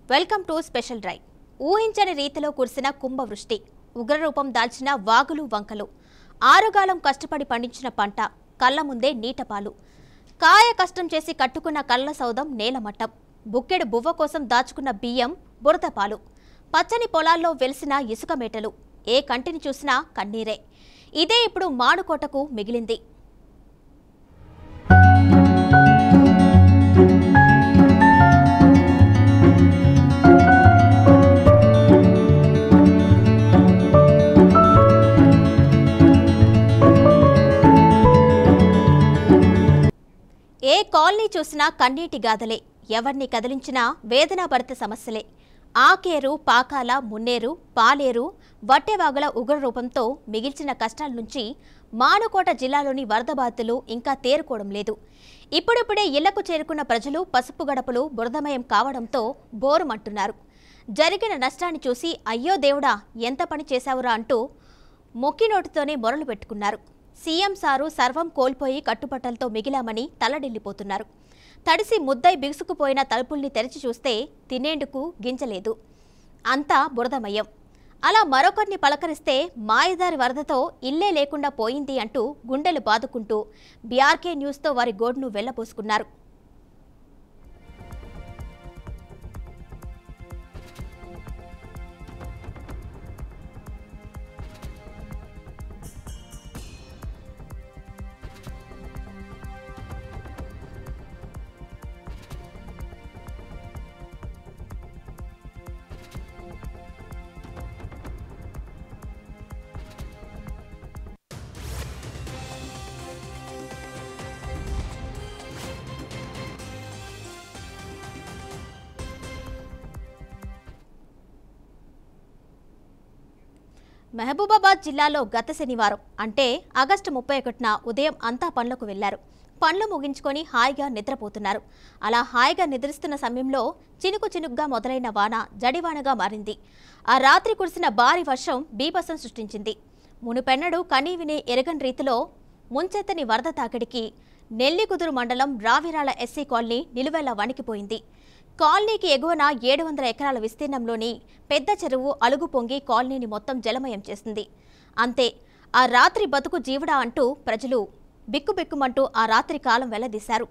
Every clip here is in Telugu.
వెల్కమ్ టు స్పెషల్ డ్రైవ్ ఊహించని రీతిలో కురిసిన కుంభవృష్టి ఉగ్రరూపం దాల్చిన వాగులు వంకలు ఆరుగాలం కష్టపడి పండించిన పంట కళ్ళ ముందే నీటపాలు కాయ కష్టం చేసి కట్టుకున్న కళ్ళ సౌదం నేలమట్టం బుక్కెడు బువ్వ కోసం దాచుకున్న బియ్యం బురదపాలు పచ్చని పొలాల్లో వెలిసిన ఇసుక మేటలు ఏ కంటిని చూసినా కన్నీరే ఇదే ఇప్పుడు మాడుకోటకు మిగిలింది ఏ కాలనీ చూసినా కన్నీటి గాథలే ఎవరిని కదిలించినా వేదనాభరిత సమస్యలే ఆకేరు పాకాల మున్నేరు పాలేరు వట్టెవాగుల ఉగ్ర రూపంతో మిగిల్చిన కష్టాల నుంచి మానుకోట జిల్లాలోని వరద బాధితులు ఇంకా తేరుకోవడం లేదు ఇప్పుడిప్పుడే ఇళ్లకు చేరుకున్న ప్రజలు పసుపు గడపలు బురదమయం కావడంతో బోరుమంటున్నారు జరిగిన నష్టాన్ని చూసి అయ్యో దేవుడా ఎంత పని చేశావురా అంటూ మొక్కినోటితోనే మొరలు పెట్టుకున్నారు సీఎం సారు సర్వం కోల్పోయి కట్టుబట్టలతో మిగిలామని తల్లడిల్లిపోతున్నారు తడిసి ముద్దై బిగుసుకుపోయిన తలుపుల్ని తెరిచి చూస్తే తినేందుకు గింజలేదు అంతా బురదమయం అలా మరొకరిని పలకరిస్తే మాయదారి వరదతో ఇల్లే లేకుండా పోయింది అంటూ గుండెలు బాదుకుంటూ బీఆర్కే న్యూస్తో వారి గోడును వెళ్లబోసుకున్నారు మహబూబాబాద్ జిల్లాలో గత శనివారం అంటే ఆగస్టు ముప్పై ఒకటిన ఉదయం అంతా పనులకు వెళ్లారు పనులు ముగించుకొని హాయిగా నిద్రపోతున్నారు అలా హాయిగా నిద్రిస్తున్న సమయంలో చినుకు చినుకుగా మొదలైన వాన జడివానగా మారింది ఆ రాత్రి కురిసిన భారీ వర్షం బీభత్సం సృష్టించింది మునుపెన్నడు కనీ విని ఎరగని రీతిలో ముంచెత్తని వరద తాకిడికి నెల్లికుదురు మండలం రావిరాల ఎస్సీ కాలనీ నిలువెల్లా వణికిపోయింది కాలనీకి ఎగువన ఏడు వందల ఎకరాల విస్తీర్ణంలోని పెద్ద చెరువు అలుగు పొంగి కాలనీని మొత్తం జలమయం చేసింది అంతే ఆ రాత్రి బతుకు జీవుడా అంటూ ప్రజలు బిక్కుబిక్కుమంటూ ఆ రాత్రి కాలం వెళ్లదీశారు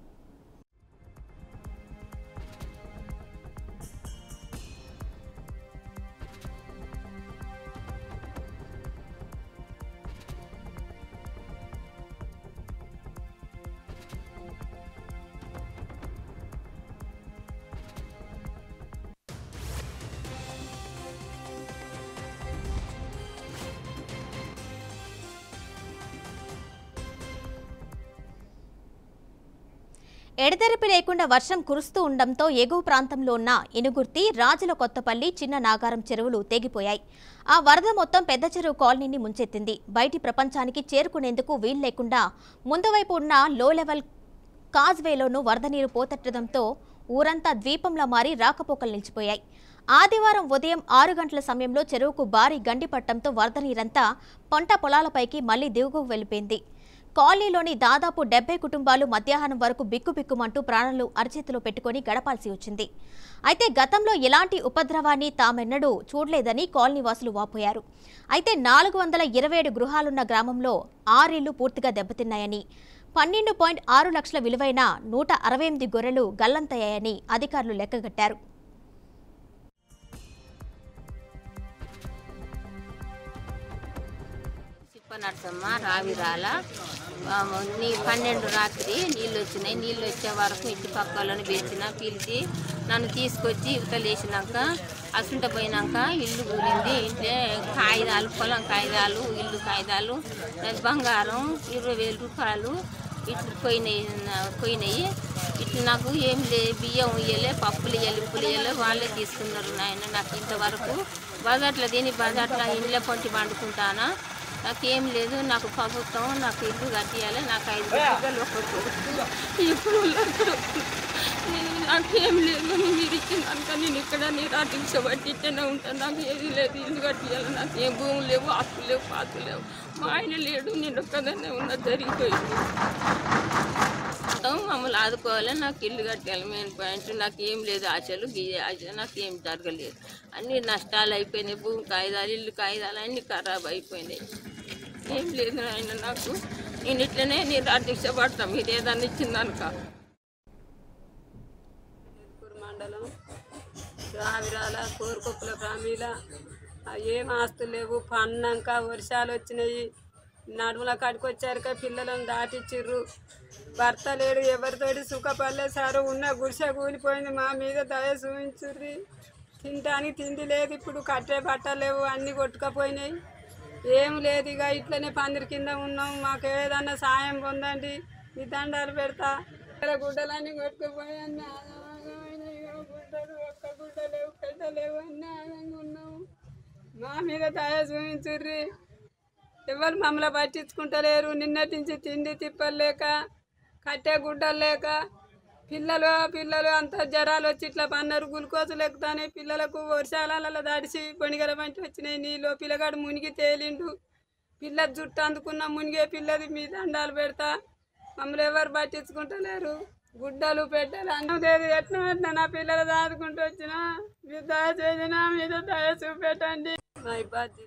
ఎడతెరిపి లేకుండా వర్షం కురుస్తూ ఉండడంతో ఎగువ ప్రాంతంలో ఉన్న ఇనుగుర్తి రాజుల కొత్తపల్లి చిన్న నాగారం చెరువులు తెగిపోయాయి ఆ వరద మొత్తం పెద్ద చెరువు కాలనీని ముంచెత్తింది బయటి ప్రపంచానికి చేరుకునేందుకు వీలు లేకుండా ముందు వైపు ఉన్న లో లెవెల్ కాజ్వేలోనూ వరద నీరు పోతెట్టడంతో ఊరంతా ద్వీపంలా మారి రాకపోకలు నిలిచిపోయాయి ఆదివారం ఉదయం ఆరు గంటల సమయంలో చెరువుకు భారీ గండి పట్టడంతో వరద నీరంతా పంట పొలాలపైకి మళ్లీ దిగువకు వెళ్ళిపోయింది కాలనీలోని దాదాపు డెబ్బై కుటుంబాలు మధ్యాహ్నం వరకు బిక్కుబిక్కుమంటూ ప్రాణాలు అరచేతిలో పెట్టుకొని గడపాల్సి వచ్చింది అయితే గతంలో ఎలాంటి ఉపద్రవాన్ని తామెన్నడూ చూడలేదని కాలనీ వాసులు వాపోయారు అయితే నాలుగు వందల ఇరవై ఏడు గృహాలున్న గ్రామంలో ఆరిళ్లు పూర్తిగా దెబ్బతిన్నాయని పన్నెండు పాయింట్ ఆరు లక్షల విలువైన నూట అరవై ఎనిమిది గొర్రెలు గల్లంతయ్యాయని అధికారులు లెక్కగట్టారు చిప్ప నరసమ్మ రావిరాల ఆ, నీ పన్నెండు రాత్రి నీళ్ళు వచ్చినాయి నీళ్ళు వచ్చే వరకు ఇంటి పక్క వాళ్ళని పిలిచిన పిలిచి నన్ను తీసుకొచ్చి ఇవతలు వేసినాక అసుంట పోయినాక ఇల్లు కూలింది ఇంట్లో కాగితాలు పొలం కాగితాలు ఇల్లు కాగితాలు బంగారం ఇరవై వేల రూపాయలు ఇట్లు పోయినాయి నా- పోయినాయి ఇట్లు నాకు ఏం లే బియ్యం ఇయ్యలే పప్పులు ఇయ్యలే ఉప్పులు ఇయ్యలే వాళ్ళే తీసుకున్నారు నాయన నాకు ఇంతవరకు బజాట్ల తిని బజాట్ల ఇంట్లో పొంటి పండుకుంటానా నాకేం లేదు నాకు ప్రభుత్వం నాకు ఇల్లు కట్టియాలి నాకు ఐదు బిడ్డలు ఒక కొడుకు ఇప్పుడు నేను నాకేం లేదు మీరు ఇచ్చినాక నేను ఇక్కడ నిరాటించ పట్టించనే ఉంటాను నాకు ఏది లేదు ఇల్లు కట్టియాలి నాకు ఏం భూములు లేవు ఆస్తులు లేవు పాతులు లేవు మా ఆయన లేడు నేను ఒక్కదాన్నే ఉన్న జరిగిపోయింది ప్రభుత్వం మమ్మల్ని ఆదుకోవాలి నాకు ఇల్లు కట్టాలి మెయిన్ పాయింట్ నాకు ఏం లేదు ఆశలు గీయ ఆశ నాకు ఏం జరగలేదు అన్ని నష్టాలు అయిపోయినాయి భూమి కాగితాలు ఇల్లు కాగితాలు అన్ని ఖరాబ్ అయిపోయినాయి ఏం లేదు ఆయన నాకు నేను ఇట్లనే నేను అధ్యక్ష పడతాం మీరు ఏదన్నా ఇచ్చిందనుక ఏర్పూర్ మండలం రావిరాల కోరుకొప్పుల గ్రామీల ఏం ఆస్తులు లేవు పన్నాక వర్షాలు వచ్చినాయి నడుముల కాడికి వచ్చాక పిల్లలను దాటిచ్చిర్రు భర్త లేడు ఎవరితోటి సుఖపడలే సారు ఉన్న గుడిసె కూలిపోయింది మా మీద దయ చూపించుర్రి తినడానికి తిండి లేదు ఇప్పుడు కట్టే బట్టలు లేవు అన్నీ కొట్టుకపోయినాయి ఏం లేదు ఇక ఇట్లనే పందిరి కింద ఉన్నాం మాకు ఏదన్నా సాయం పొందండి మీ దండాలు పెడతా ఇక్కడ గుడ్డలన్నీ కొట్టుకుపోయి అన్ని ఆగమాగమైనాయి. ఇక గుడ్డలు ఒక్క గుడ్డ లేవు పెద్ద లేవు అన్నీ ఆగంగా ఉన్నాము మా మీద దయ చూపించుర్రి ఎవరు మమ్మల్ని పట్టించుకుంటలేరు నిన్నటి నుంచి తిండి తిప్పలు లేక కట్టే గుడ్డలు లేక పిల్లలు పిల్లలు అంత జ్వరాలు వచ్చి ఇట్లా పన్నారు గ్లూకోజులు ఎక్కుతానే పిల్లలకు వర్షాలలో దాడిసి పొణిగల వంటి వచ్చినాయి నీళ్ళు పిల్లగాడు మునిగి తేలిండు పిల్ల జుట్టు అందుకున్న మునిగే పిల్లది మీ దండాలు పెడతా మమ్మల్ని ఎవరు పట్టించుకుంటలేరు గుడ్డలు పెట్టలు అన్నం లేదు ఎట్లా ఎట్లా నా పిల్లలు దాదుకుంటూ వచ్చిన మీరు దయ చేసిన మీద దయ చూపెట్టండి మా ఇబ్బంది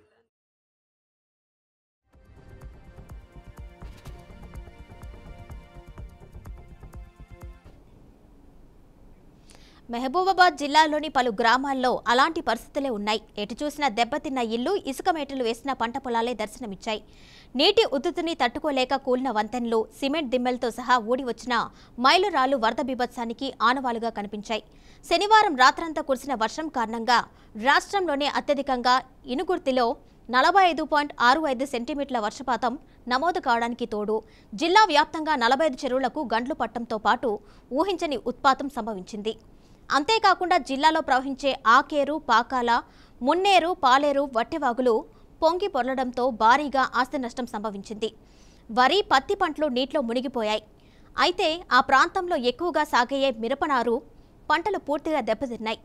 మహబూబాబాద్ జిల్లాలోని పలు గ్రామాల్లో అలాంటి పరిస్థితులే ఉన్నాయి ఎటు చూసినా దెబ్బతిన్న ఇల్లు ఇసుక మేటలు వేసిన పంట పొలాలే దర్శనమిచ్చాయి నీటి ఉద్ధృతిని తట్టుకోలేక కూలిన వంతెనలు సిమెంట్ దిమ్మెలతో సహా ఊడి వచ్చిన మైలురాళ్లు వరద బీభత్సానికి ఆనవాలుగా కనిపించాయి శనివారం రాత్రంతా కురిసిన వర్షం కారణంగా రాష్ట్రంలోనే అత్యధికంగా ఇనుగుర్తిలో నలభై ఐదు పాయింట్ ఆరు ఐదు సెంటీమీటర్ల వర్షపాతం నమోదు కావడానికి తోడు జిల్లా వ్యాప్తంగా నలభై ఐదు చెరువులకు గండ్లు పట్టంతో పాటు ఊహించని ఉత్పాతం సంభవించింది అంతేకాకుండా జిల్లాలో ప్రవహించే ఆకేరు పాకాల మున్నేరు పాలేరు వట్టెవాగులు పొంగి పొరలడంతో భారీగా ఆస్తి నష్టం సంభవించింది వరి పత్తి పంటలు నీటిలో మునిగిపోయాయి అయితే ఆ ప్రాంతంలో ఎక్కువగా సాగయ్యే మిరపనారు పంటలు పూర్తిగా దెబ్బతిన్నాయి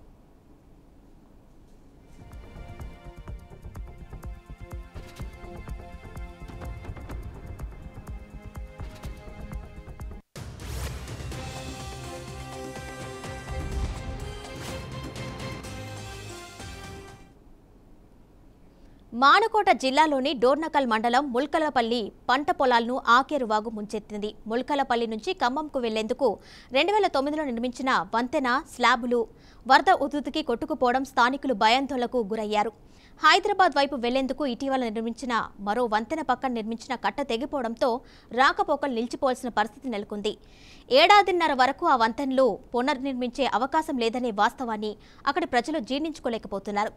మానకోట జిల్లాలోని డోర్నకల్ మండలం ముల్కలపల్లి పంట పొలాలను ఆకేరువాగు ముంచెత్తింది ముల్కలపల్లి నుంచి ఖమ్మంకు వెళ్లేందుకు రెండు వేల తొమ్మిదిలో నిర్మించిన వంతెన స్లాబులు వరద ఉధృతికి కొట్టుకుపోవడం స్థానికులు భయాందోళనకు గురయ్యారు హైదరాబాద్ వైపు వెళ్లేందుకు ఇటీవల నిర్మించిన మరో వంతెన పక్కన నిర్మించిన కట్ట తెగిపోవడంతో రాకపోకలు నిలిచిపోవాల్సిన పరిస్థితి నెలకొంది ఏడాదిన్నర వరకు ఆ వంతెనలు పునర్నిర్మించే అవకాశం లేదనే వాస్తవాన్ని అక్కడి ప్రజలు జీర్ణించుకోలేకపోతున్నారు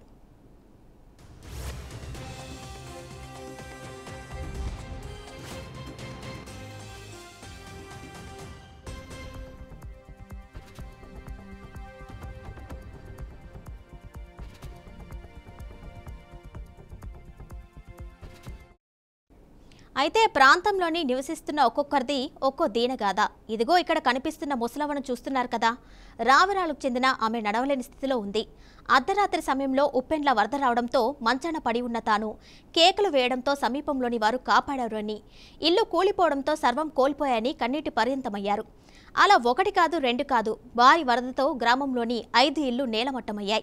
అయితే ప్రాంతంలోని నివసిస్తున్న ఒక్కొక్కరిది ఒక్కో దీనగాథ ఇదిగో ఇక్కడ కనిపిస్తున్న ముసలవను చూస్తున్నారు కదా రావిరాలకు చెందిన ఆమె నడవలేని స్థితిలో ఉంది అర్ధరాత్రి సమయంలో ఉప్పెండ్ల వరద రావడంతో మంచాన పడి ఉన్న తాను కేకలు వేయడంతో సమీపంలోని వారు కాపాడారు అని ఇల్లు కూలిపోవడంతో సర్వం కోల్పోయాయని కన్నీటి పర్యంతమయ్యారు అలా ఒకటి కాదు రెండు కాదు భారీ వరదతో గ్రామంలోని ఐదు ఇళ్లు నేలమట్టమయ్యాయి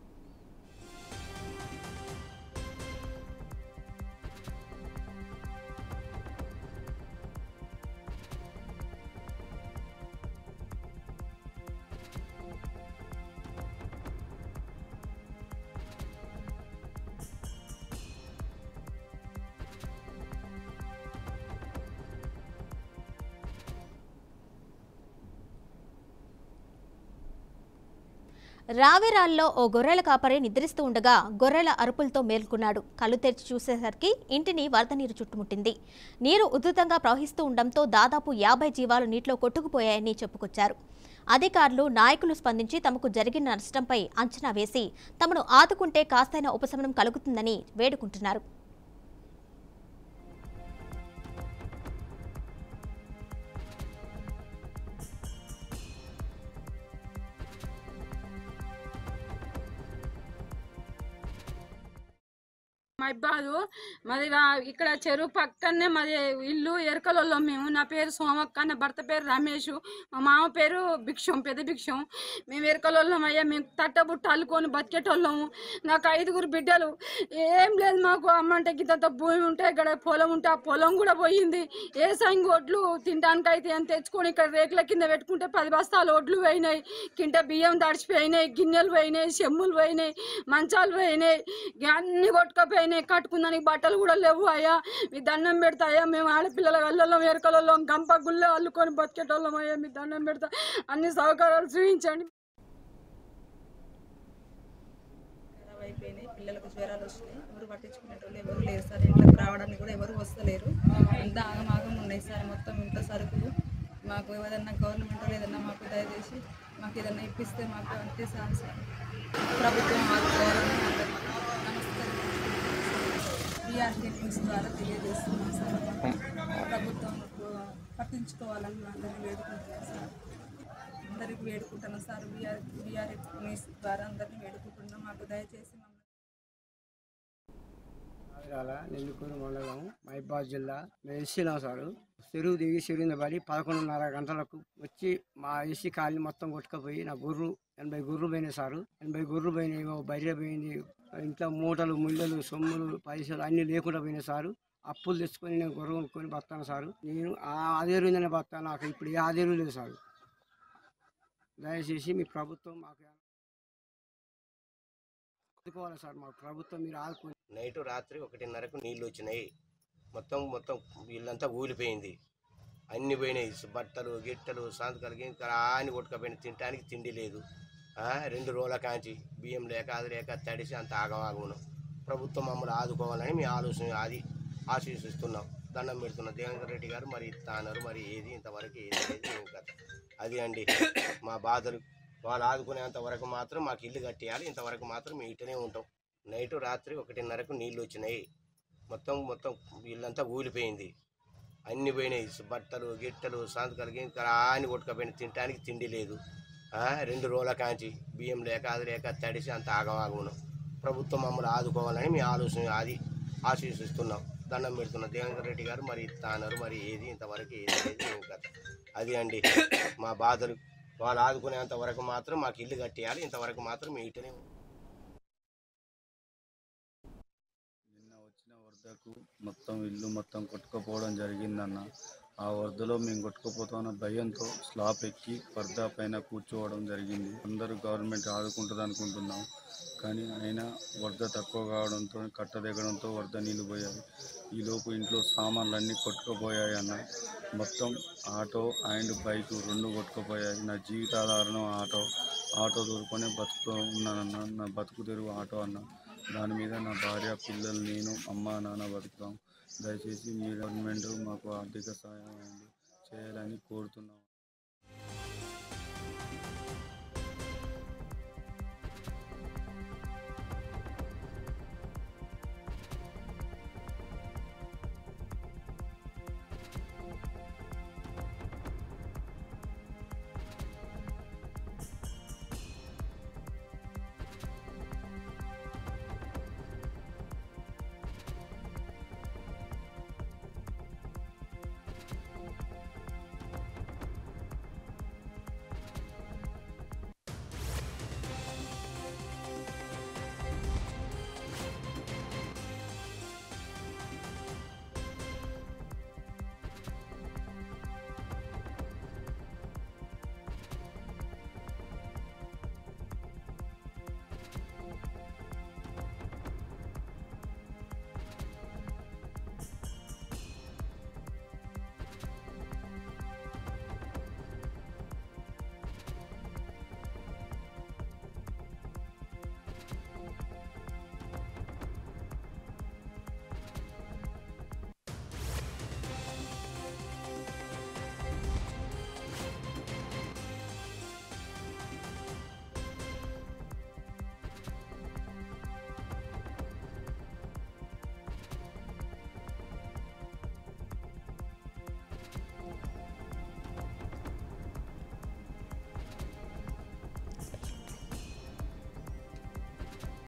రావేరాల్లో ఓ గొర్రెల కాపరి నిద్రిస్తూ ఉండగా గొర్రెల అరుపులతో మేల్కొన్నాడు కళ్ళు తెరిచి చూసేసరికి ఇంటిని వరద నీరు చుట్టుముట్టింది నీరు ఉధృతంగా ప్రవహిస్తూ ఉండడంతో దాదాపు యాభై జీవాలు నీటిలో కొట్టుకుపోయాయని చెప్పుకొచ్చారు అధికారులు నాయకులు స్పందించి తమకు జరిగిన నష్టంపై అంచనా వేసి తమను ఆదుకుంటే కాస్తైన ఉపశమనం కలుగుతుందని వేడుకుంటున్నారు మైబాదు మాది వా- ఇక్కడ చెరువు పక్కనే మాది ఇల్లు ఎరకలలో మేము నా పేరు సోమక్క నా భర్త పేరు రమేష్ మా మామ పేరు భిక్షం పెద్ద భిక్షం మేము ఎరకలోళ్ళం అయ్యా మేము తట్టబుట్ట అల్లుకొని బతికేటోళ్ళము నాకు ఐదుగురు బిడ్డలు ఏం లేదు మాకు అమ్మంటే గిద్దంత భూమి ఉంటే ఇక్కడ పొలం ఉంటే ఆ పొలం కూడా పోయింది ఏ సంగి ఒడ్లు తినడానికి అయితే అని తెచ్చుకొని ఇక్కడ రేకుల కింద పెట్టుకుంటే పది బస్తాలు ఒడ్లు పోయినాయి కింట బియ్యం తడిచిపోయినాయి గిన్నెలు పోయినాయి చెమ్ములు పోయినాయి మంచాలు పోయినాయి ఇక అన్ని కొట్టుకపోయినాయి కట్టుకుందానికి బట్టలు కూడా లేవు అయ్యా మీ దండం పెడతాయా మేము ఆడపిల్లల గల్లలం ఎరకలలో గంప గుళ్ళ అల్లుకొని బతికేటోళ్ళం అయ్యా మీ దండం పెడతా అన్ని సౌకర్యాలు చూపించండి ఖరాబ్ అయిపోయినాయి పిల్లలకు జ్వరాలు వచ్చినాయి ఎవరు పట్టించుకునేటోళ్ళు ఎవరు లేరు సార్ ఇంట్లోకి రావడానికి కూడా ఎవరు వస్తలేరు అంతా ఆగమాగం ఉన్నాయి సార్ మొత్తం ఇంట్లో సరుకులు మాకు ఏదైనా గవర్నమెంట్ వాళ్ళు ఏదైనా మాకు దయచేసి మాకు ఏదైనా ఇప్పిస్తే మాకు అంతే సార్ సార్ ప్రభుత్వం ఆదుకోవాలని అందరికీ నమస్కారం బీఆర్ న్యూస్ ద్వారా తెలియజేస్తున్నాం సార్ ప్రభుత్వం పట్టించుకోవాలని అందరికీ వేడుకుంటున్నాం సార్ అందరికి వేడుకుంటున్నాం సార్ బీఆర్ బీఆర్ న్యూస్ ద్వారా అందరినీ వేడుకుంటున్నాం మాకు దయచేసి మమ్మల్ని ఆవిరాల నెల్లికూరు మండలం మైబాద్ జిల్లా మేము ఎస్సీలాం సారు చెరువు దిగి చెరువుని పడి పదకొండున్నర గంటలకు వచ్చి మా ఎస్సీ కాలనీ మొత్తం కొట్టుకుపోయి నా గుర్రు ఎనభై గుర్రు పోయినాయి సారు ఎనభై గుర్రు పోయినాయి ఓ బర్రె పోయింది ఇంట్లో మూటలు ముళ్ళలు సొమ్ములు పైసలు అన్నీ లేకుండా పోయినాయి సారు అప్పులు తెచ్చుకొని నేను గొర్రె కొనుక్కొని బతాను సారు నేను ఆ ఆదేరుందనే బతాను నాకు ఇప్పుడు ఏ ఆదేరు లేదు సారు దయచేసి మీ ప్రభుత్వం మాకు ఆదుకోవాలి సార్ మాకు ప్రభుత్వం మీరు ఆదుకో నైట్ రాత్రి ఒకటిన్నరకు నీళ్ళు వచ్చినాయి మొత్తం మొత్తం ఇల్లంతా ఊలిపోయింది అన్ని పోయినాయి బట్టలు గిట్టలు సాంతకాలు గింతకాలు అన్ని కొట్టుకపోయినాయి తినడానికి తిండి లేదు ఆ, రెండు రోజుల కాంచి బియ్యం లేక అది లేక తడిసి అంత ఆగమాగమును ప్రభుత్వం మమ్మల్ని ఆదుకోవాలని మీ ఆలోచన అది ఆశీర్సిస్తున్నాం దండం పెడుతున్నాం దేవేంద్ర రెడ్డి గారు మరి ఇస్తా అన్నారు మరి ఏది ఇంతవరకు ఏది లేదు ఏం కథ అది అండి మా బాధలు వాళ్ళు ఆదుకునేంత వరకు మాత్రం మాకు ఇల్లు కట్టేయాలి ఇంతవరకు మాత్రం మేము ఇటనే ఉంటాం నైట్ రాత్రి ఒకటిన్నరకు నీళ్ళు వచ్చినాయి మొత్తం మొత్తం ఇల్లంతా ఊలిపోయింది అన్ని పోయినాయి బట్టలు గిట్టలు సాంతకాలు గింతకాలు అన్ని కొట్టుకపోయినాయి తినడానికి తిండి లేదు ఆ, రెండు రోజుల కాంచి బియ్యం లేక అది లేక తడిసి అంత ఆగమాగమును ప్రభుత్వం మమ్మల్ని ఆదుకోవాలని మీ ఆలోచన అది ఆశీర్సిస్తున్నాం దండం పెడుతున్నాం దేవేంద్ర రెడ్డి గారు మరి ఇస్తా అన్నారు మరి ఏది ఇంతవరకు ఏది లేదు ఏం కథ అది అండి మా బాధలు వాళ్ళు ఆదుకునేంత వరకు మాత్రం మాకు ఇల్లు కట్టేయాలి ఇంతవరకు మాత్రం మేము ఇటనే ఉంటాం. నిన్న వచ్చిన వరదకు మొత్తం ఇల్లు మొత్తం కొట్టుకుపోవడం జరిగిందన్న ఆ వరదలో మేము కొట్టుకుపోతామన్న భయంతో స్లాబ్ ఎక్కి వరద పైన కూర్చోవడం జరిగింది అందరూ గవర్నమెంట్ ఆదుకుంటుంది అనుకుంటున్నాం కానీ అయినా వరద తక్కువ కావడంతో కట్ట దిగడంతో వరద నీళ్ళు పోయాయి ఈలోపు ఇంట్లో సామాన్లు అన్నీ కొట్టుకుపోయాయి అన్న మొత్తం ఆటో అండ్ బైక్ రెండు కొట్టుకుపోయాయి నా జీవితాధారణం ఆటో ఆటో దొరుకునే బతుకుతూ ఉన్నానన్న నా బతుకు తెరువు ఆటో అన్న దాని మీద నా భార్య పిల్లలు నేను అమ్మ నాన్న బతుకుతాం దయచేసి మీ గవర్నమెంట్ మాకు ఆర్థిక సహాయం చేయాలని కోరుతున్నాం